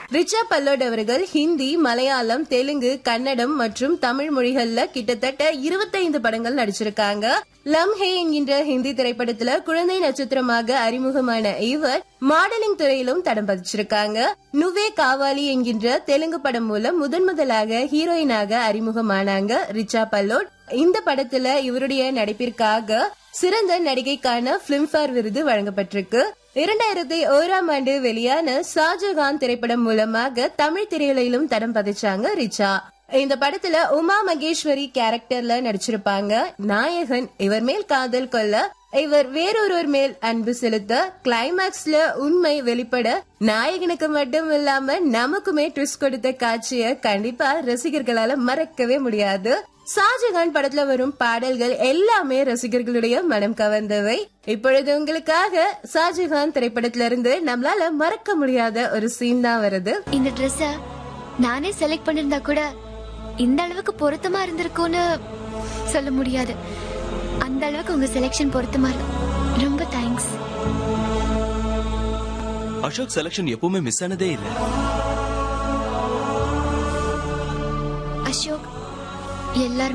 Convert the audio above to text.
ரிச்சா பல்லோட் அவர்கள் ஹிந்தி மலையாளம் தெலுங்கு கன்னடம் மற்றும் தமிழ் மொழிகள்ல கிட்டத்தட்ட இருபத்தைந்து படங்கள் நடிச்சிருக்காங்க லம்ஹே என்கின்ற ஹிந்தி திரைப்படத்துல குழந்தை நட்சத்திரமாக அறிமுகமான இவர் மாடலிங் துறையிலும் தடம் பதிச்சிருக்காங்க நுவே காவாலி என்கின்ற தெலுங்கு படம் மூலம் முதன் முதலாக ஹீரோயினாக அறிமுகமானாங்க ரிச்சா பல்லோட் இந்த படத்துல இவருடைய நடிப்பிற்காக சிறந்த நடிகைக்கான பிலிம்பேர் விருது வழங்கப்பட்டிருக்கு இரண்டாயிரத்தி ஓராம் ஆண்டு வெளியான ஷாஜகான் திரைப்படம் மூலமாக தமிழ் திரையுலகிலும் தடம் பதிச்சாங்க ரிச்சா இந்த படத்துல உமா மகேஸ்வரி கேரக்டர்ல நடிச்சிருப்பாங்க நாயகன் இவர் மேல் காதல் கொள்ள இவர் வேறொருவர் மேல் அன்பு செலுத்த கிளைமேக்ஸ்ல உண்மை வெளிப்பட நாயகனுக்கு மட்டும் இல்லாம நமக்குமே ட்விஸ்ட் கொடுத்த காட்சிய கண்டிப்பா ரசிகர்களால மறக்கவே முடியாது ஷாஜகான் படத்துல வரும் பாடல்கள் எல்லாமே ரசிகர்களுடைய மனம் கவர்ந்தவை இப்பொழுது உங்களுக்காக ஷாஜகான் திரைப்படத்துல இருந்து நம்மளால மறக்க முடியாத ஒரு சீன் தான் வருது இந்த ட்ரெஸ்ஸ நானே செலக்ட் பண்ணிருந்தா கூட இந்த அளவுக்கு பொருத்தமா இருந்திருக்கும்னு சொல்ல முடியாது அந்த அளவுக்கு உங்க செலெக்ஷன் பொருத்தமா இருக்கு ரொம்ப தேங்க்ஸ் அசோக் செலக்ஷன் எப்பவுமே மிஸ் ஆனதே இல்ல அசோக் எல்லாரும்